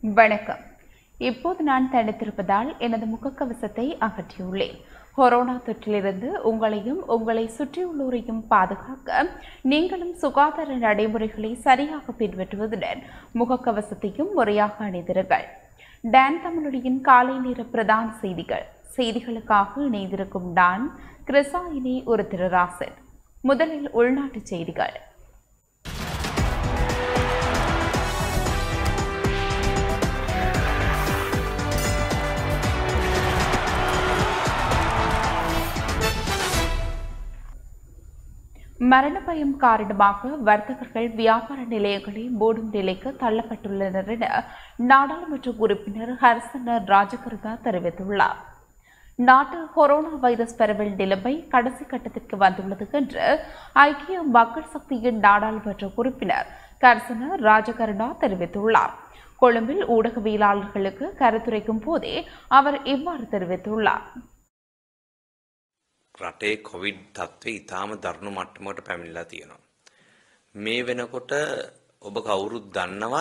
வணக்கம் இப்போது நான் தடுத்திருப்பதால் எனது முகக்கவசத்தை அகற்றியுள்ளேன் கொரோனா தொற்றிலிருந்து உங்களையும் உங்களை சுற்றியுள்ளோரையும் பாதுகாக்க நீங்களும் சுகாதார நடைமுறைகளை சரியாக பின்பற்றுவதுடன் முகக்கவசத்தையும் முறையாக அணிந்திருங்கள் டான் தமிழொலியின் காலை நேர பிரதான செய்திகள் செய்திகளுக்காக இணைந்திருக்கும் நான் கிருசாயினி ஒரு திருராசன் முதலில் உள்நாட்டுச் செய்திகள் மரண பயம் காரணமாக வர்த்தகர்கள் வியாபார நிலையங்களை மூடும் நிலைக்கு தள்ளப்பட்டுள்ளனர் என நாடாளுமன்ற உறுப்பினர் ஹர்சன ராஜகருதா தெரிவித்துள்ளார் நாட்டில் கொரோனா வைரஸ் பரவல் நிலைமை கடைசி கட்டத்திற்கு வந்துள்ளது என்று ஐக்கிய மக்கள் சக்தியின் நாடாளுமன்ற உறுப்பினர் கர்சன ராஜகருணா தெரிவித்துள்ளார் கொழும்பில் ஊடகவியலாளர்களுக்கு கருத்துரைக்கும் போதே அவர் இவ்வாறு தெரிவித்துள்ளார் රටේ කොවිඩ් තත්ත්වය ඉතාම දරුණු මට්ටමකට පැමිණිලා තියෙනවා. මේ වෙනකොට ඔබ කවුරුත් දන්නවා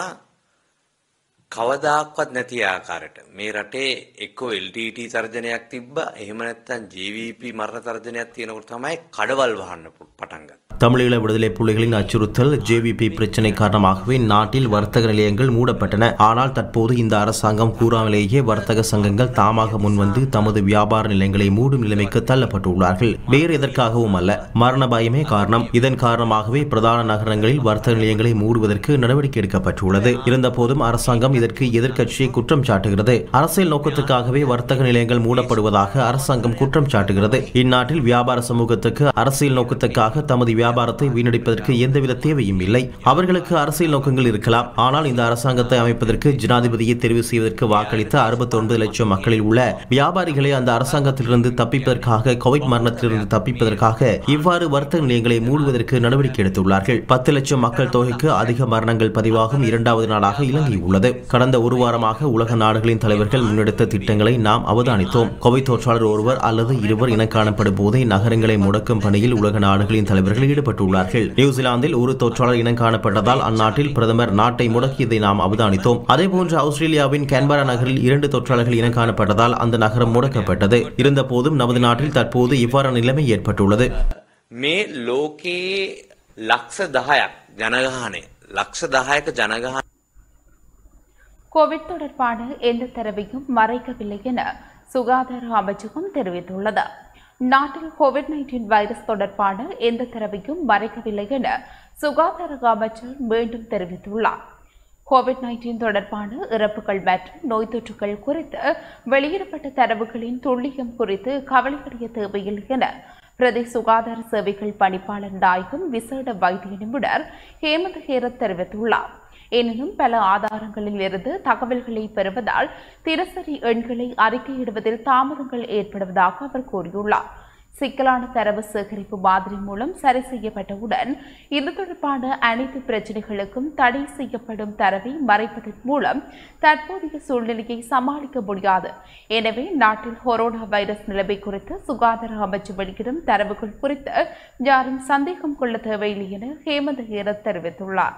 කවදාක්වත් නැති ආකාරයට මේ රටේ එක්කෝ LTT තර්ජනයක් තිබ්බ එහෙම නැත්නම් JVP මරණ තර්ජනයක් තියෙනකොට තමයි කඩවල් වහන්න පු- පටන් ගත්තේ. தமிழீழ விடுதலை புலிகளின் அச்சுறுத்தல் ஜேவிபி பிரச்சினை காரணமாகவே நாட்டில் வர்த்தக நிலையங்கள் மூடப்பட்டன ஆனால் தற்போது இந்த அரசாங்கம் கூறாமலேயே வர்த்தக சங்கங்கள் தாமாக முன்வந்து தமது வியாபார நிலையங்களை மூடும் நிலைமைக்கு தள்ளப்பட்டுள்ளார்கள் வேறு எதற்காகவும் அல்ல மரண பயமே காரணம் இதன் காரணமாகவே பிரதான நகரங்களில் வர்த்தக நிலையங்களை மூடுவதற்கு நடவடிக்கை எடுக்கப்பட்டுள்ளது இருந்தபோதும் அரசாங்கம் இதற்கு எதிர்க்கட்சியை குற்றம் சாட்டுகிறது அரசியல் நோக்கத்துக்காகவே வர்த்தக நிலையங்கள் மூடப்படுவதாக அரசாங்கம் குற்றம் சாட்டுகிறது இந்நாட்டில் வியாபார சமூகத்துக்கு அரசியல் நோக்கத்துக்காக தமது வியாபாரத்தை வீணடிப்பதற்கு எந்தவித தேவையும் இல்லை அவர்களுக்கு அரசியல் நோக்கங்கள் இருக்கலாம் ஆனால் இந்த அரசாங்கத்தை அமைப்பதற்கு ஜனாதிபதியை தெரிவு செய்வதற்கு வாக்களித்த 69 லட்சம் மக்களில் உள்ள வியாபாரிகளை அந்த அரசாங்கத்திலிருந்து தப்பிப்பதற்காக கோவிட் மரணத்திலிருந்து தப்பிப்பதற்காக இவ்வாறு வர்த்தக நிலையங்களை மூடுவதற்கு நடவடிக்கை எடுத்துள்ளார்கள் பத்து லட்சம் மக்கள் தொகைக்கு அதிக மரணங்கள் பதிவாகும் இரண்டாவது நாடாக இலங்கை உள்ளது கடந்த ஒரு வாரமாக உலக நாடுகளின் தலைவர்கள் முன்னெடுத்த திட்டங்களை நாம் அவதானித்தோம் கோவிட் தொற்றாளர் ஒருவர் அல்லது இருவர் இன காணப்படும் போதே நகரங்களை முடக்கும் பணியில் உலக நாடுகளின் தலைவர்கள் ஈடுபட்டுள்ளார்கள் நியூசிலாந்தில் ஒரு தொற்றாளர் இனம் காணப்பட்டதால் அந்நாட்டில் பிரதமர் நாட்டை முடக்கியதை நாம் அவதானித்தோம் அதேபோன்று ஆஸ்திரேலியாவின் கேன்பரா நகரில் இரண்டு தொற்றாளர்கள் இனம் காணப்பட்டதால் அந்த நகரம் முடக்கப்பட்டது இருந்தபோதும் நமது நாட்டில் தற்போது இவ்வாறான நிலைமை ஏற்பட்டுள்ளது මේ ලෝකයේ ලක්ෂ දහයක් ජනගහනය ලක්ෂ දහයක ජනගහන கோவிட் தொடர்பான எந்த தரவையும் மறைக்கவில்லை என சுகாதார அமைச்சகம் தெரிவித்துள்ளது நாட்டில் கோவிட் நைன்டீன் வைரஸ் தொடர்பான எந்த தரவையும் மறைக்கவில்லை என சுகாதார அமைச்சர் மீண்டும் தெரிவித்துள்ளார் கோவிட் நைன்டீன் தொடர்பான இறப்புகள் மற்றும் நோய் தொற்றுகள் குறித்து வெளியிடப்பட்ட தரவுகளின் துல்லியம் குறித்து கவலையடைய தேவையில்லை என பிரதி சுகாதார சேவைகள் பணிப்பாளர் நாயகம் விசேட வைத்திய நிபுணர் ஹேமந்த் ஹேரத் தெரிவித்துள்ளார் எனினும் பல ஆதாரங்களில் இருந்து தகவல்களை பெறுவதால் தினசரி எண்களை அறிக்கையிடுவதில் தாமதங்கள் ஏற்படுவதாக அவர் கூறியுள்ளார் சிக்கலான தரவு சேகரிப்பு மாதிரி மூலம் சரி செய்யப்பட்டவுடன் இது தொடர்பான அனைத்து பிரச்சனைகளுக்கும் தடை செய்யப்படும் தரவை மறைப்பதன் மூலம் தற்போதைய சூழ்நிலையை சமாளிக்க முடியாது எனவே நாட்டில் கொரோனா வைரஸ் நிலைமை குறித்து சுகாதார அமைச்சு வெளியிடும் தரவுகள் குறித்து யாரும் சந்தேகம் கொள்ள தேவையில்லை என ஹேமந்த் ஹேரத் தெரிவித்துள்ளார்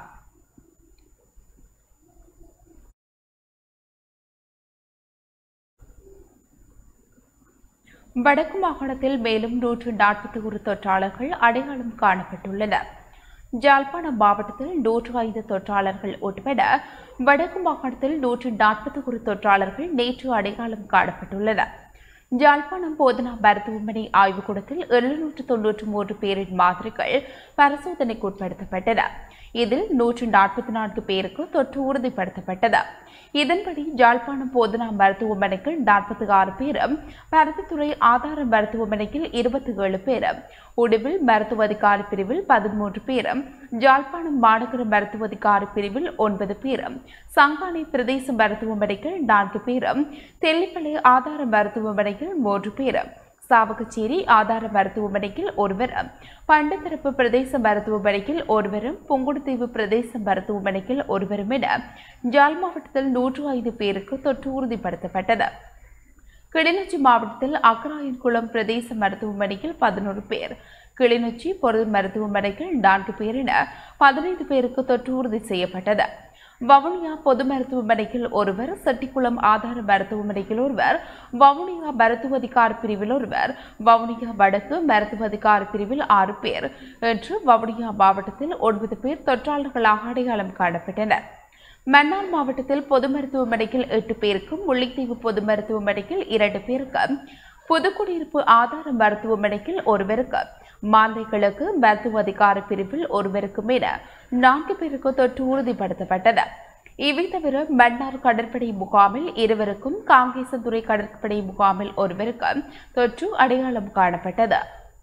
வடக்கு மாகாணத்தில் மேலும் நூற்று நாற்பத்தி ஒரு தொற்றாளர்கள் அடையாளம் காணப்பட்டுள்ளனர் ஜாழ்ப்பாணம் மாவட்டத்தில் நூற்று ஐந்து தொற்றாளர்கள் உட்பட வடக்கு மாகாணத்தில் நூற்று நாற்பத்தி ஒரு தொற்றாளர்கள் நேற்று அடையாளம் காணப்பட்டுள்ளனர் ஜாழ்ப்பாணம் போதனா மருத்துவமனை ஆய்வுக்கூடத்தில் எழுநூற்று தொன்னூற்று மூன்று பேரின் மாதிரிகள் பரிசோதனைக்கு உட்படுத்தப்பட்டன இதில் நூற்று நாற்பத்தி நான்கு பேருக்கு தொற்று உறுதிப்படுத்தப்பட்டது இதன்படி ஜாழ்ப்பாணம் போதனா மருத்துவமனையில் நாற்பத்தி ஆறு பேரும் பருத்தித்துறை ஆதார மருத்துவமனையில் இருபத்தி ஏழு பேரும் உடுவில் மருத்துவ அதிகாரி பிரிவில் பதிமூன்று பேரும் ஜாழ்ப்பாணம் மாநகர மருத்துவ அதிகாரி பிரிவில் ஒன்பது பேரும் சங்கானை பிரதேச மருத்துவமனையில் நான்கு பேரும் தெல்லிப்பளை ஆதார மருத்துவமனையில் மூன்று பேரும் சாவகச்சேரி ஆதார மருத்துவமனையில் ஒருவரும் பண்டத்தரப்பு பிரதேச மருத்துவமனையில் ஒருவரும் புங்குடுதீவு பிரதேச மருத்துவமனையில் ஒருவரும் என ஜாழ் மாவட்டத்தில் நூற்று ஐந்து பேருக்கு தொற்று உறுதிப்படுத்தப்பட்டது கிளிநொச்சி மாவட்டத்தில் அக்கராயன்குளம் பிரதேச மருத்துவமனையில் பதினோரு பேர் கிளிநொச்சி பொது மருத்துவமனையில் நான்கு பேர் என பதினைந்து பேருக்கு தொற்று உறுதி செய்யப்பட்டது வவுனியா பொது மருத்துவமனையில் ஒருவர் செட்டிக்குளம் ஆதார மருத்துவமனையில் ஒருவர் வவுனியா மருத்துவ அதிகாரி பிரிவில் ஒருவர் வவுனியா வடக்கு மருத்துவ அதிகாரி பிரிவில் ஆறு பேர் என்று வவுனியா மாவட்டத்தில் ஒன்பது பேர் தொற்றாளர்களாக அடையாளம் காணப்பட்டனர் மன்னார் மாவட்டத்தில் பொது மருத்துவமனையில் எட்டு பேருக்கும் முல்லைத்தீவு பொது மருத்துவமனையில் இரண்டு பேருக்கும் புதுக்குடியிருப்பு ஆதார மருத்துவமனையில் ஒருவருக்கு மாந்தை கிழக்கு மருத்துவ அதிகாரி பிரிவில் ஒருவருக்கும் என நான்கு பேருக்கு தொற்று உறுதிப்படுத்தப்பட்டது இவை தவிர மன்னார் கடற்படை முகாமில் இருவருக்கும் காங்கேசந்துறை கடற்படை முகாமில் ஒருவருக்கும் தொற்று அடையாளம் காணப்பட்டது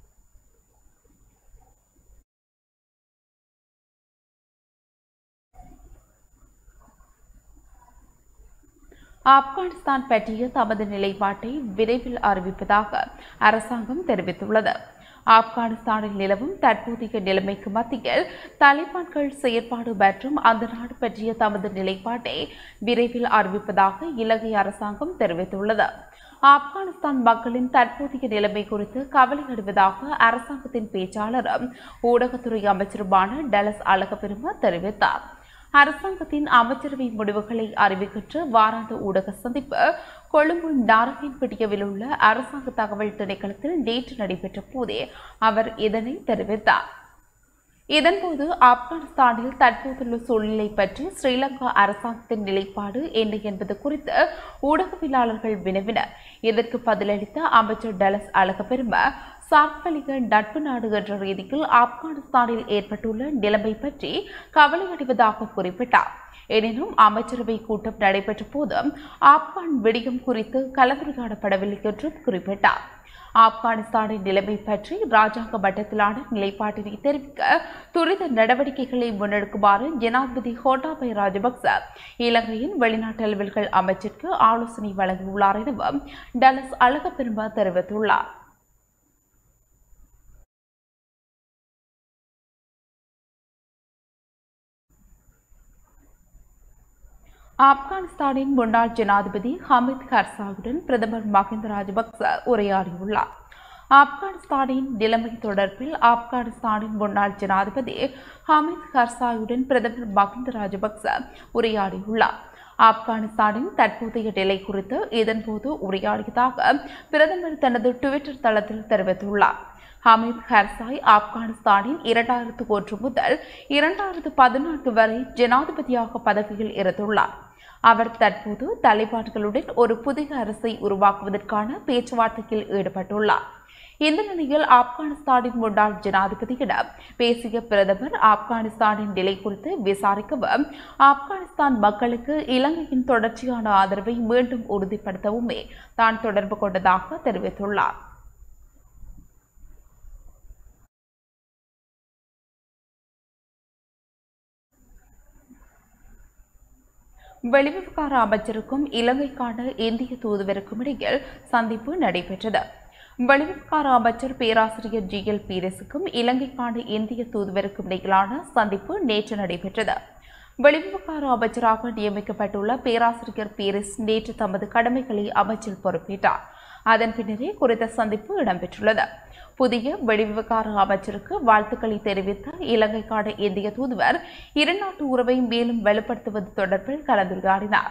ஆப்கானிஸ்தான் பற்றிய தமது நிலைப்பாட்டை விரைவில் அறிவிப்பதாக அரசாங்கம் தெரிவித்துள்ளது ஆப்கானிஸ்தானில் நிலவும் தற்போதைய நிலைமைக்கு மத்தியில் தாலிபான்கள் செயற்பாடு மற்றும் அந்த நாடு பற்றிய தமது நிலைப்பாட்டை விரைவில் அறிவிப்பதாக இலங்கை அரசாங்கம் தெரிவித்துள்ளது ஆப்கானிஸ்தான் மக்களின் தற்போதைய நிலைமை குறித்து கவலையடைவதாக அரசாங்கத்தின் பேச்சாளரும் ஊடகத்துறை அமைச்சருமான டலஸ் அழகப்பெரும தெரிவித்தார் அரசாங்கத்தின் அமைச்சரவை முடிவுகளை அறிவிக்கின்ற வாராந்த ஊடக சந்திப்பு கொழும்பு நாரகன்பட்டியவில் உள்ள அரசாங்க தகவல் திணைக்களத்தில் நேற்று நடைபெற்ற போதே அவர் இதனை தெரிவித்தார் இதன்போது ஆப்கானிஸ்தானில் தற்போதுள்ள சூழ்நிலை பற்றி ஸ்ரீலங்கா அரசாங்கத்தின் நிலைப்பாடு என்ன என்பது குறித்து ஊடகவியலாளர்கள் வினவினர் இதற்கு பதிலளித்த அமைச்சர் டலஸ் அழகப்பெரும சார்பலிக நட்பு நாடு என்ற ரீதியில் ஆப்கானிஸ்தானில் ஏற்பட்டுள்ள நிலைமை பற்றி கவலையடைவதாக குறிப்பிட்டார் எனினும் அமைச்சரவை கூட்டம் நடைபெற்ற போதும் ஆப்கான் விடயம் குறித்து கலந்துரையாடப்படவில்லை என்றும் குறிப்பிட்டார் ஆப்கானிஸ்தானின் நிலைமை பற்றி ராஜாங்க மட்டத்திலான நிலைப்பாட்டினை தெரிவிக்க துரித நடவடிக்கைகளை முன்னெடுக்குமாறு ஜனாதிபதி கோட்டாபய ராஜபக்ச இலங்கையின் வெளிநாட்டு அலுவல்கள் அமைச்சிற்கு ஆலோசனை வழங்கியுள்ளார் எனவும் டலஸ் அழகப்பெரும தெரிவித்துள்ளார் ஆப்கானிஸ்தானின் முன்னாள் ஜனாதிபதி ஹமீத் கர்சாயுடன் பிரதமர் மஹிந்த ராஜபக்ச உரையாடியுள்ளார் ஆப்கானிஸ்தானின் நிலைமை தொடர்பில் ஆப்கானிஸ்தானின் முன்னாள் ஜனாதிபதி ஹமீத் கர்சாயுடன் பிரதமர் மஹிந்த ராஜபக்ச உரையாடியுள்ளார் ஆப்கானிஸ்தானின் தற்போதைய நிலை குறித்து இதன்போது உரையாடியதாக பிரதமர் தனது டுவிட்டர் தளத்தில் தெரிவித்துள்ளார் ஹமீத் ஹர்சாய் ஆப்கானிஸ்தானின் இரண்டாயிரத்து ஒன்று முதல் இரண்டாயிரத்து பதினான்கு வரை ஜனாதிபதியாக பதவியில் இருந்துள்ளார் அவர் தற்போது தலிபான்களுடன் ஒரு புதிய அரசை உருவாக்குவதற்கான பேச்சுவார்த்தையில் ஈடுபட்டுள்ளார் இந்த நிலையில் ஆப்கானிஸ்தானின் முன்னாள் ஜனாதிபதியிடம் பேசிய பிரதமர் ஆப்கானிஸ்தானின் நிலை குறித்து விசாரிக்கவும் ஆப்கானிஸ்தான் மக்களுக்கு இலங்கையின் தொடர்ச்சியான ஆதரவை மீண்டும் உறுதிப்படுத்தவுமே தான் தொடர்பு கொண்டதாக தெரிவித்துள்ளார் வெளிவிவகார அமைச்சருக்கும் இலங்கைக்கான இந்திய தூதுவருக்கும் இடையில் சந்திப்பு நடைபெற்றது வெளிவிவகார அமைச்சர் பேராசிரியர் ஜி எல் பீரஸுக்கும் இலங்கைக்கான இந்திய தூதுவருக்கும் இடையிலான சந்திப்பு நேற்று நடைபெற்றது வெளிவிவகார அமைச்சராக நியமிக்கப்பட்டுள்ள பேராசிரியர் பீரிஸ் நேற்று தமது கடமைகளை அமைச்சில் பொறுப்பேற்றார் அதன் பின்னரே குறித்த சந்திப்பு இடம்பெற்றுள்ளது புதிய வெளிவிவகார அமைச்சருக்கு வாழ்த்துக்களை தெரிவித்த இலங்கைக்கான இந்திய தூதுவர் இருநாட்டு உறவை மேலும் வலுப்படுத்துவது தொடர்பில் கலந்துரையாடினார்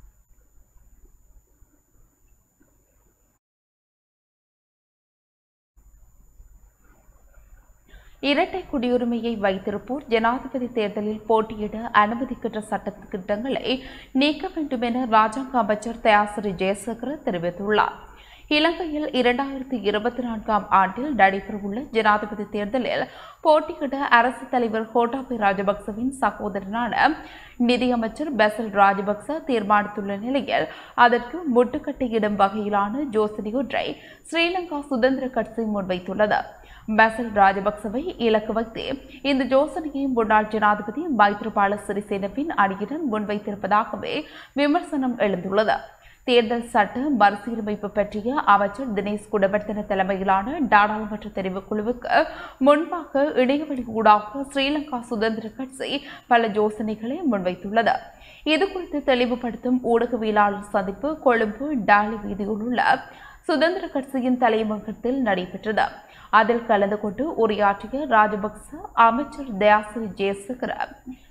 இரட்டை குடியுரிமையை வைத்திருப்போர் ஜனாதிபதி தேர்தலில் போட்டியிட அனுமதிக்கின்ற சட்ட திட்டங்களை நீக்க வேண்டும் என ராஜாங்க அமைச்சர் தயாசிரி ஜெயசேகர தெரிவித்துள்ளார் இலங்கையில் இரண்டாயிரத்தி இருபத்தி நான்காம் ஆண்டில் நடைபெறவுள்ள ஜனாதிபதி தேர்தலில் போட்டியிட அரசுத் தலைவர் கோட்டாபய ராஜபக்சவின் சகோதரனான நிதியமைச்சர் பெசல் ராஜபக்ச தீர்மானித்துள்ள நிலையில் அதற்கு முட்டுக்கட்டையிடும் வகையிலான யோசனை ஒன்றை ஸ்ரீலங்கா சுதந்திர கட்சி முன்வைத்துள்ளது பெசல் ராஜபக்சவை இலக்கு வைத்து இந்த யோசனையை முன்னாள் ஜனாதிபதி மைத்ரிபால சிறிசேனவின் அணியினர் முன்வைத்திருப்பதாகவே விமர்சனம் எழுந்துள்ளது தேர்தல் சட்ட மறுசீரமைப்பு பற்றிய அமைச்சர் தினேஷ் குணவர்த்தன தலைமையிலான நாடாளுமன்ற தெரிவுக்குழுவுக்கு முன்பாக இடைவெளி ஊடாக ஸ்ரீலங்கா சுதந்திர கட்சி பல யோசனைகளை முன்வைத்துள்ளது இதுகுறித்து தெளிவுபடுத்தும் ஊடகவியலாளர் சந்திப்பு கொழும்பு டாலி வீதியில் உள்ள சுதந்திர கட்சியின் தலைமையகத்தில் நடைபெற்றது அதில் கலந்து கொண்டு உரையாற்றிய ராஜபக்ச அமைச்சர் தயாசிரி ஜெயசேகர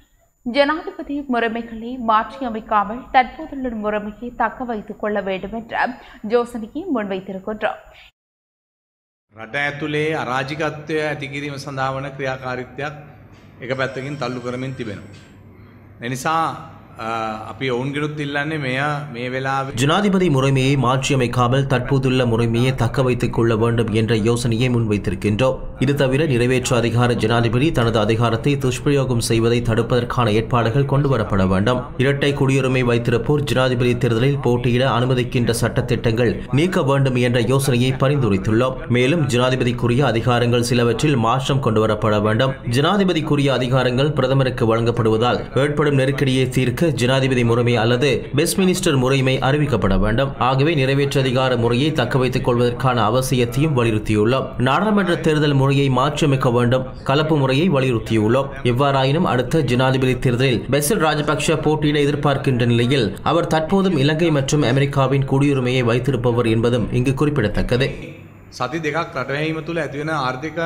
ஜனாதிபதி முறைமைகளை மாற்றியமைக்காமல் தற்போதுள்ள முறைமையை தக்க வைத்துக் கொள்ள வேண்டும் என்ற யோசனையை முன்வைத்திருக்கின்றோம் රට ඇතුළේ අරාජිකත්වය ඇතිකිරීම සඳහා වන ක්‍රියාකාරිත්වයක් එක පැත්තකින් තල්ලු කරමින් තිබෙනවා. එනිසා අ, අපි ඔවුන්ගෙනුත් ඉල්ලන්නේ මෙය මේ වෙලාවේ ஜனாதிபதி முறைமையை மாற்றியமைக்காமல் தற்போதுள்ள முறைமையை தக்க வைத்துக் கொள்ள வேண்டும் என்ற யோசனையை முன்வைத்திருக்கின்றோம் இது தவிர நிறைவேற்று அதிகார ஜனாதிபதி தனது அதிகாரத்தை துஷ்பிரயோகம் செய்வதை தடுப்பதற்கான ஏற்பாடுகள் கொண்டுவரப்பட வேண்டும் இரட்டை குடியுரிமை வைத்திருப்போர் ஜனாதிபதி தேர்தலில் போட்டியிட அனுமதிக்கின்ற சட்டத்திட்டங்கள் நீக்க வேண்டும் என்ற யோசனையை பரிந்துரைத்துள்ளோம் மேலும் ஜனாதிபதிக்குரிய அதிகாரங்கள் சிலவற்றில் மாற்றம் கொண்டுவரப்பட வேண்டும் ஜனாதிபதிக்குரிய அதிகாரங்கள் பிரதமருக்கு வழங்கப்படுவதால் ஏற்படும் நெருக்கடியை தீர்க்க ஜனாதிபதி முறைமை அல்லது வெஸ்ட்மினிஸ்டர் முறைமை அறிவிக்கப்பட வேண்டும் ஆகவே நிறைவேற்று அதிகார முறையை தக்க வைத்துக் கொள்வதற்கான அவசியத்தையும் வலியுறுத்தியுள்ளோம் நாடாளுமன்ற தேர்தல் முறையை மாற்றியமைக்க வேண்டும் கலப்பு முறையை வலியுறுத்தியுள்ளோம் எவ்வாறாயினும் அடுத்த ஜனாதிபதி தேர்தலில் பெசில் ராஜபக்ஷ போட்டியிட எதிர்பார்க்கின்ற நிலையில் அவர் தற்போதும் இலங்கை மற்றும் அமெரிக்காவின் குடியுரிமையை வைத்திருப்பவர் என்பதும் இங்கு குறிப்பிடத்தக்கது සති දෙකක් රටවැහීම තුළ ඇතිවෙන ආර්ථික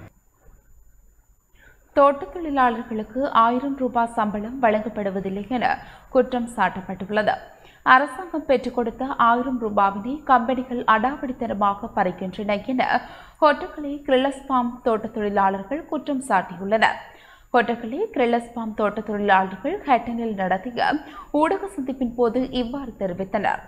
தோட்டத் தொழிலாளர்களுக்கு ஆயிரம் ரூபாய் சம்பளம் வழங்கப்படுவதில்லை என குற்றம் சாட்டப்பட்டுள்ளது அரசாங்கம் பெற்றுக் கொடுத்த ஆயிரம் ரூபாவினை கம்பெனிகள் அடாவடித்தனமாக பறிக்கின்றன என கொட்டக்கலை கிரிலஸ்பாம் தோட்டத் தொழிலாளர்கள் குற்றம் சாட்டியுள்ளனர் கொட்டக்கலை கிரிலஸ்பாம் தோட்டத் தொழிலாளர்கள் ஹேட்டனில் நடத்திய ஊடக சந்திப்பின் போது இவ்வாறு தெரிவித்தனர்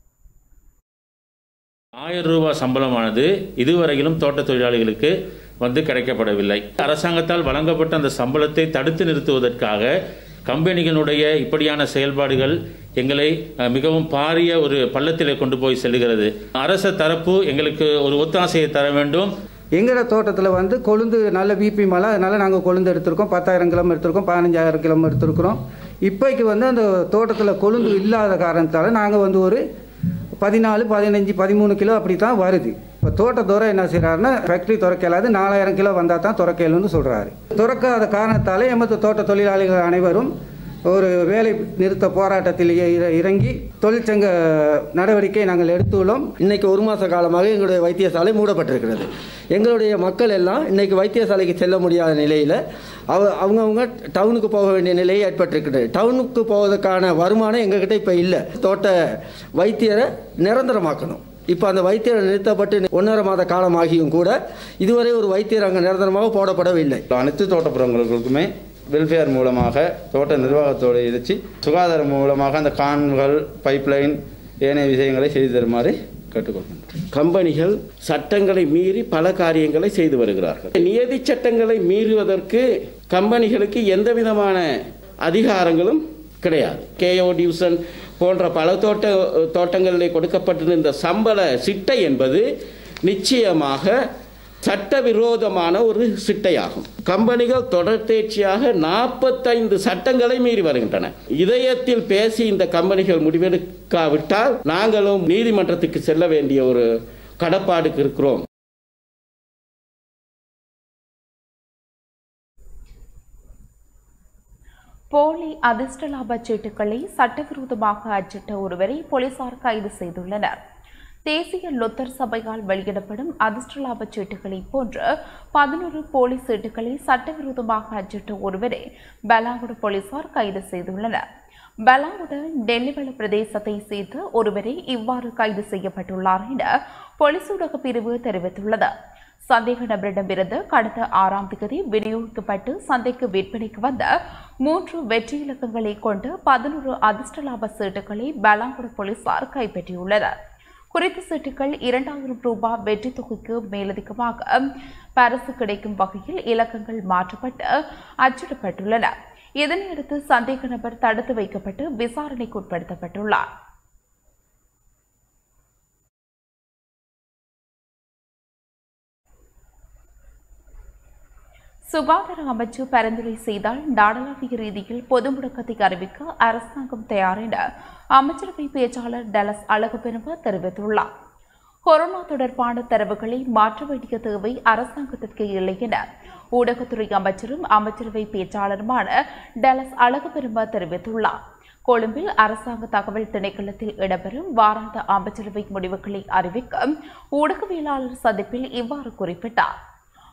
ஆயிரம் ரூபாய் சம்பளமானது இதுவரையிலும் தோட்ட தொழிலாளிகளுக்கு வந்து கிடைக்கப்படவில்லை அரசாங்கத்தால் வழங்கப்பட்ட அந்த சம்பளத்தை தடுத்து நிறுத்துவதற்காக கம்பெனிகளுடைய இப்படியான செயல்பாடுகள் எங்களை அஹ், மிகவும் பாரிய ஒரு பள்ளத்திலே கொண்டு போய் செல்கிறது அரச தரப்பு எங்களுக்கு ஒரு ஒத்தாசையை தர வேண்டும் எங்களோட தோட்டத்தில் வந்து கொழுந்து நல்ல பிபி மலை அதனால் நாங்கள் கொழுந்து எடுத்திருக்கோம் பத்தாயிரம் கிலோ எடுத்திருக்கோம் பதினஞ்சாயிரம் கிலோ எடுத்திருக்கிறோம் இப்போக்கு வந்து அந்த தோட்டத்தில் கொழுந்து இல்லாத காரணத்தால் நாங்கள் வந்து ஒரு பதினாலு பதினஞ்சு பதிமூணு கிலோ அப்படி தான் வருது இப்போ தோட்ட துறை என்ன செய்கிறாருன்னா ஃபேக்ட்ரி திறக்கலாது நாலாயிரம் கிலோ வந்தால் தான் திறக்கலுன்னு சொல்கிறாரு திறக்காத காரணத்தால் எமது தோட்ட தொழிலாளிகள் அனைவரும் ஒரு வேலை நிறுத்த போராட்டத்தில் இற- இறங்கி தொழிற்சங்க நடவடிக்கை நாங்கள் எடுத்துள்ளோம் இன்னைக்கு ஒரு மாத காலமாக எங்களுடைய வைத்தியசாலை மூடப்பட்டிருக்கிறது எங்களுடைய மக்கள் எல்லாம் இன்னைக்கு வைத்தியசாலைக்கு செல்ல முடியாத நிலையில் அவ அவங்கவுங்க டவுனுக்கு போக வேண்டிய நிலை ஏற்பட்டிருக்கிறது டவுனுக்கு போவதற்கான வருமானம் எங்ககிட்ட இப்போ இல்லை தோட்ட வைத்தியரை நிரந்தரமாக்கணும் இப்போ அந்த வைத்தியர் நிறுத்தப்பட்டு ஒன்றரை மாத காலமாகியும் கூட இதுவரை ஒரு வைத்தியர் அங்கே நிரந்தரமாக போடப்படவில்லை அனைத்து தோட்டப்புறங்களுக்குமே வெல்ஃபேர் மூலமாக தோட்ட நிர்வாகத்தோடு இணைச்சு சுகாதாரம் மூலமாக அந்த கான்கள் பைப்லைன் ஏனைய விஷயங்களை செய்து தருமாறு கேட்டுக்கொள்கின்றோம் கம்பெனிகள் சட்டங்களை மீறி பல காரியங்களை செய்து வருகிறார்கள் நியதி சட்டங்களை மீறுவதற்கு கம்பெனிகளுக்கு எந்த விதமான அதிகாரங்களும் கிடையாது கேஓ டிவிஷன் போன்ற பல தோட்ட தோட்டங்களிலே கொடுக்கப்பட்டிருந்த சம்பள சிட்டை என்பது நிச்சயமாக சட்டவிரோதமான ஒரு சிட்டையாகும் கம்பெனிகள் தொடர்ந்தேர்ச்சியாக நாற்பத்தைந்து சட்டங்களை மீறி வருகின்றன இதயத்தில் பேசி இந்த கம்பெனிகள் முடிவெடுக்காவிட்டால் நாங்களும் நீதிமன்றத்துக்கு செல்ல வேண்டிய ஒரு கடப்பாடுக்கு இருக்கிறோம் போலி அதிர்ஷ்ட லாப சீட்டுகளை சட்டவிரோதமாக அச்சிட்ட ஒருவரை போலீசார் கைது செய்துள்ளனர் தேசிய லொத்தர் சபையால் வெளியிடப்படும் அதிர்ஷ்ட லாப சீட்டுகளை போன்று பதினோரு போலி சீட்டுகளை சட்டவிரோதமாக அச்சிட்ட ஒருவரை பலாங்குடு போலீசார் கைது செய்துள்ளனர் பலாங்குடு டெல்லிவள பிரதேசத்தை சேர்ந்த ஒருவரை இவ்வாறு கைது செய்யப்பட்டுள்ளார் என போலீஸ் ஊடக பிரிவு தெரிவித்துள்ளது சந்தேக நபரிடமிருந்து கடந்த ஆறாம் தேதி விநியோகிக்கப்பட்டு சந்தைக்கு விற்பனைக்கு வந்த மூன்று வெற்றி இலக்கங்களை கொண்டு பதினோரு அதிர்ஷ்ட லாப சீட்டுகளை பலாங்குடு போலீசார் கைப்பற்றியுள்ளனர் குறித்த சீட்டுகள் இரண்டாயிரம் ரூபாய் வெற்றி தொகைக்கு மேலதிகமாக பரிசு கிடைக்கும் வகையில் இலக்கங்கள் மாற்றப்பட்டு அச்சிடப்பட்டுள்ளன இதனையடுத்து சந்தேக நபர் தடுத்து வைக்கப்பட்டு விசாரணைக்கு உட்படுத்தப்பட்டுள்ளார் சுகாதார அமைச்சு பரிந்துரை செய்தால் நாடளாவிய ரீதியில் பொது முடக்கத்தை அறிவிக்க அரசாங்கம் தயார் என அமைச்சரவை பேச்சாளர் டலஸ் அழகுபெரும தெரிவித்துள்ளார் கொரோனா தொடர்பான தரவுகளை மாற்ற வேண்டிய தேவை அரசாங்கத்திற்கு இல்லை என ஊடகத்துறை அமைச்சரும் அமைச்சரவை பேச்சாளருமான டலஸ் அழகுபெரும தெரிவித்துள்ளார் கொழும்பில் அரசாங்க தகவல் திணைக்களத்தில் இடம்பெறும் வாராந்த அமைச்சரவை முடிவுகளை அறிவிக்க ஊடகவியலாளர் சந்திப்பில் இவ்வாறு குறிப்பிட்டார்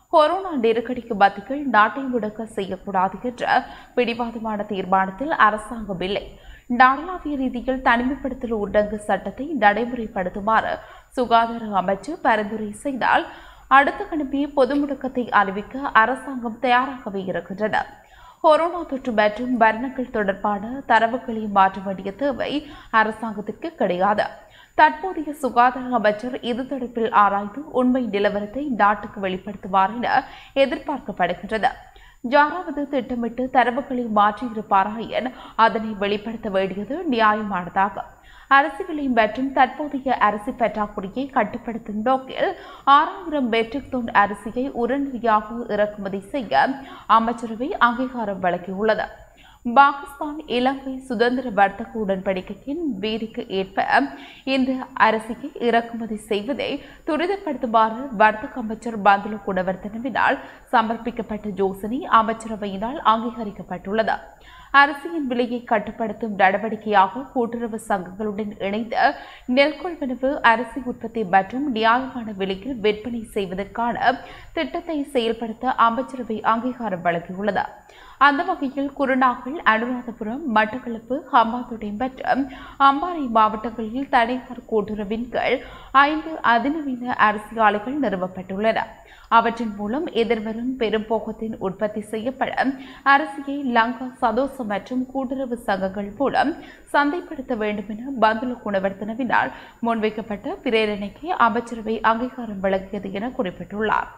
கொரோனா நெருக்கடிக்கு மத்தியில் நாட்டை முடக்க செய்யக்கூடாது என்ற பிடிவாதமான தீர்மானத்தில் அரசாங்கம் இல்லை நாடளாவிய ரீதியில் தனிமைப்படுத்தல் ஊரடங்கு சட்டத்தை நடைமுறைப்படுத்துமாறு சுகாதார அமைச்சு பரிந்துரை செய்தால் அடுத்த கணிப்பி பொது முடக்கத்தை அறிவிக்க அரசாங்கம் தயாராகவே இருக்கின்றது கொரோனா தொற்று மற்றும் மரணங்கள் தொடர்பான தரவுகளை மாற்ற வேண்டிய தேவை அரசாங்கத்திற்கு கிடையாது தற்போதைய சுகாதார அமைச்சர் இது தொடர்பில் ஆராய்ந்து உண்மை நிலவரத்தை நாட்டுக்கு வெளிப்படுத்துவார் என எதிர்பார்க்கப்படுகின்றது யாராவது திட்டமிட்டு தரவுகளை மாற்றியிருப்பாராயின் அதனை வெளிப்படுத்த வேண்டியது நியாயமானதாகும் அரசுகளை மற்றும் தற்போதைய அரிசி பற்றாக்குறையை கட்டுப்படுத்தும் நோக்கில் ஆறாயிரம் மெட்ரிக் டன் அரிசியை உடனடியாக இறக்குமதி செய்ய அமைச்சரவை அங்கீகாரம் வழங்கியுள்ளது பாகிஸ்தான் இலங்கை சுதந்திர வர்த்தக உடன்படிக்கையின் வீதிக்கு ஏற்ப இந்த அரிசியை இறக்குமதி செய்வதை துரிதப்படுத்துமாறு வர்த்தக அமைச்சர் பந்துல குணவர்த்தனவினால் சமர்ப்பிக்கப்பட்ட யோசனை அமைச்சரவையினால் அங்கீகரிக்கப்பட்டுள்ளது அரிசியின் விலையை கட்டுப்படுத்தும் நடவடிக்கையாக கூட்டுறவு சங்கங்களுடன் இணைந்து நெல் கொள்வனவு அரிசி உற்பத்தி மற்றும் நியாயமான விலையில் விற்பனை செய்வதற்கான திட்டத்தை செயல்படுத்த அமைச்சரவை அங்கீகாரம் வழங்கியுள்ளது அந்த வகையில் குருநாகல் அனுராதபுரம் மட்டக்களப்பு ஹம்பாத்தோட்டை மற்றும் அம்பாறை மாவட்டங்களில் தனியார் கூட்டுறவின் கீழ் ஐந்து அதிநவீன அரிசி ஆலைகள் நிறுவப்பட்டுள்ளன அவற்றின் மூலம் எதிர்வரும் பெரும்போக்கத்தின் உற்பத்தி செய்யப்படும் அரிசியை லங்கா சதோச மற்றும் கூட்டுறவு சங்கங்கள் மூலம் சந்தைப்படுத்த வேண்டும் என பந்துல குணவர்த்தனவினால் முன்வைக்கப்பட்ட பிரேரணைக்கு அமைச்சரவை அங்கீகாரம் வழங்கியது என குறிப்பிட்டுள்ளார்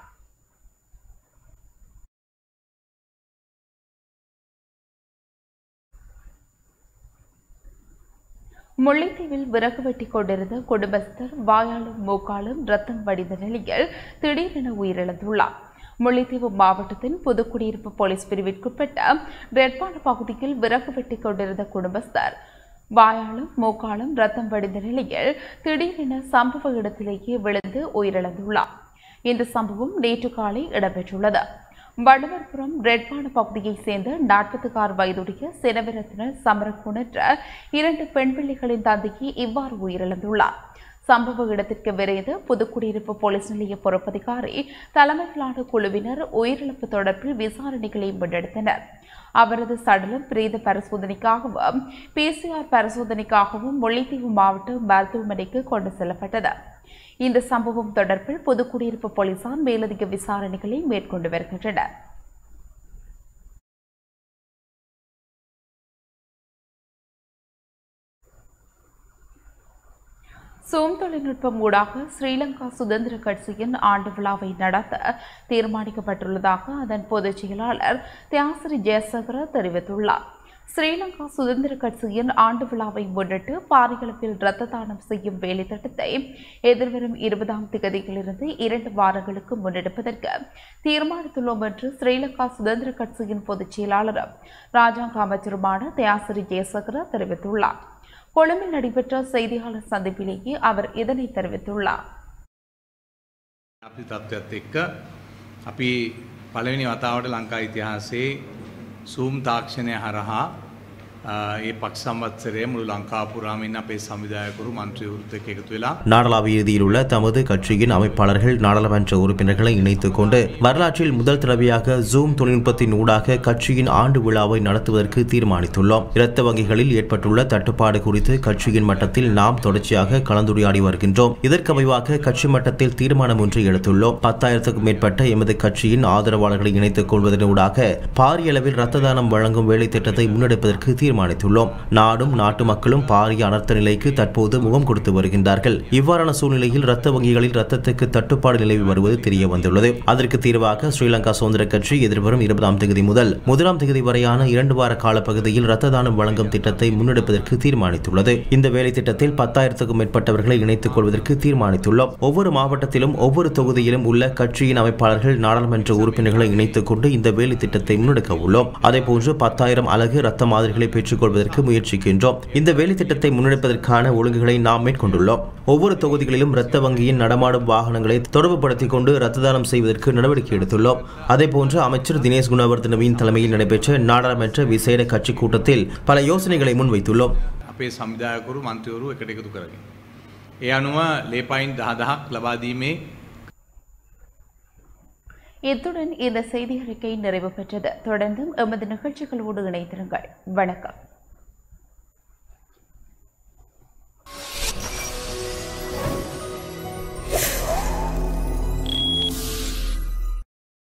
முல்லைத்தீவில் விறகு வெட்டி கொண்டிருந்த குடும்பஸ்தர் வாயாலும் மூக்காலும் ரத்தம் வடிந்த நிலையில் திடீரென உயிரிழந்துள்ளார் முல்லைத்தீவு மாவட்டத்தின் புதுக்குடியிருப்பு போலீஸ் பிரிவிற்குட்பட்ட ரெட்பான பகுதியில் விறகு வெட்டி கொண்டிருந்த குடும்பஸ்தர் வாயாலும் மூக்காலும் ரத்தம் வடிந்த நிலையில் திடீரென சம்பவ இடத்திலேயே விழுந்து உயிரிழந்துள்ளார் இந்த சம்பவம் நேற்று காலை இடம்பெற்றுள்ளது வள்ளுவர்புரம் ரெட்பான பகுதியைச் சேர்ந்த நாற்பத்தி ஆறு வயதுடைய சினவிரத்ன சமரகுன் என்ற இரண்டு பெண் பிள்ளைகளின் தந்தைக்கு இவ்வாறு உயிரிழந்துள்ளார் சம்பவ இடத்திற்கு விரைந்து புதுக்குடியிருப்பு போலீஸ் நிலைய பொறுப்பதிகாரி தலைமையிலான குழுவினர் உயிரிழப்பு தொடர்பில் விசாரணைகளை முன்னெடுத்தனர் அவரது சடலம் பிரேத பரிசோதனைக்காகவும் பிசிஆர் பரிசோதனைக்காகவும் முல்லைத்தீவு மாவட்ட மருத்துவமனைக்கு கொண்டு செல்லப்பட்டது இந்த சம்பவம் தொடர்பில் புதுக்குடியிருப்பு போலீசார் மேலதிக விசாரணைகளை மேற்கொண்டு வருகின்றனர் சூம் தொழில்நுட்பம் ஊடாக ஸ்ரீலங்கா சுதந்திர கட்சியின் ஆண்டு விழாவை நடத்த தீர்மானிக்கப்பட்டுள்ளதாக அதன் பொதுச் செயலாளர் தியாசிரி ஜெயசகர தெரிவித்துள்ளார் ஸ்ரீலங்கா சுதந்திர கட்சியின் ஆண்டு விழாவை முன்னிட்டு பாரியளவில் இரத்த தானம் செய்யும் வேலை திட்டத்தை எதிர்வரும் இருபதாம் தேதியிலிருந்து இரண்டு வாரங்களுக்கு முன்னெடுப்பதற்கு தீர்மானித்துள்ளோம் என்று ஸ்ரீலங்கா சுதந்திர கட்சியின் பொதுச் செயலாளரும் ராஜாங்க அமைச்சருமான தியாசிரி ஜெயசகர தெரிவித்துள்ளார் கொழும்பில் நடைபெற்ற செய்தியாளர் சந்திப்பிலேயே அவர் இதனை தெரிவித்துள்ளார் අපි තත්ත්වත් එක්ක අපි පළවෙනි වතාවට ලංකා ඉතිහාසයේ සූම් තාක්ෂණය හරහා අ, ඒ පක් සම්වත්සරය මුළු ලංකාපුරාමින් අපේ සමිදායකුරු මන්ත්‍රයවෘත්ත එකතු වෙලා நாடளாவிய ரீதியில் உள்ள தமது கட்சியின் அமைப்பாளர்கள் நாடாளுமன்ற உறுப்பினர்களை இணைத்துக் கொண்டு வரலாற்றில் முதல் தடவையாக ஜூம் தொழில்நுட்பத்தின் ஊடாக கட்சியின் ஆண்டு விழாவை நடத்துவதற்கு தீர்மானித்துள்ளோம் இரத்த வங்கிகளில் ஏற்பட்டுள்ள தட்டுப்பாடு குறித்து கட்சியின் மட்டத்தில் நாம் தொடர்ச்சியாக கலந்துரையாடி வருகின்றோம் இதற்கமைவாக கட்சி மட்டத்தில் தீர்மானம் ஒன்றை எடுத்துள்ளோம் பத்தாயிரத்துக்கும் மேற்பட்ட எமது கட்சியின் ஆதரவாளர்களை இணைத்துக் கொள்வதனூடாக பாரிய அளவில் இரத்த தானம் வழங்கும் வேலை திட்டத்தை முன்னெடுப்பதற்கு தீர்மானித்துள்ளோம் நாடும் நாட்டு மக்களும் பாரிய அனர்த்த நிலைக்கு தற்போது முகம் கொடுத்து வருகின்றார்கள் இவ்வாறான சூழ்நிலையில் இரத்த வங்கிகளில் இரத்தத்துக்கு தட்டுப்பாடு நிலவி வருவது தெரிய வந்துள்ளது அதற்கு தீர்வாக ஸ்ரீலங்கா சுதந்திர கட்சி எதிர்வரும் இருபதாம் தேதி முதல் முதலாம் தேதி வரையான இரண்டு வார கால பகுதியில் இரத்த தானம் வழங்கும் திட்டத்தை முன்னெடுப்பதற்கு தீர்மானித்துள்ளது இந்த வேலை திட்டத்தில் பத்தாயிரத்துக்கும் மேற்பட்டவர்களை இணைத்துக் கொள்வதற்கு தீர்மானித்துள்ளோம் ஒவ்வொரு மாவட்டத்திலும் ஒவ்வொரு தொகுதியிலும் உள்ள கட்சியின் அமைப்பாளர்கள் நாடாளுமன்ற உறுப்பினர்களை இணைத்துக் கொண்டு இந்த வேலை திட்டத்தை முன்னெடுக்க உள்ளோம் அதேபோன்று பத்தாயிரம் அலகு ரத்த மாதிரிகளை பெற்றுக்கொள்வதற்கு முயற்சிக்கின்றோம் இந்த வேலை திட்டத்தை முன்னெடுப்பதற்கான ஒழுங்குகளை நாம் மேற்கொண்டுள்ளோம் ஒவ்வொரு தொகுதிகளிலும் இரத்த வங்கியின் நடமாடும் வாகனங்களை தொடர்புபடுத்திக் கொண்டு இரத்த தானம் செய்வதற்கு நடவடிக்கை எடுத்துள்ளோம் அதேபோன்று அமைச்சர் தினேஷ் குணவர்தனவின் தலைமையில் நடைபெற்ற நாடாளுமன்ற விசேட கட்சி கூட்டத்தில் பல யோசனைகளை முன்வைத்துள்ளோம் අපේ සමිදායකුරු මන්ත්‍රවරු එකට එකතු කරගෙන. ඒ අනුව ලේපයින් දහදහක් ලබාදීමේ இத்துடன் இந்த செய்தி அறிக்கை நிறைவு பெற்றது தொடர்ந்தும் எமது நிகழ்ச்சிகளோடு இணைத்திருங்கள் வணக்கம்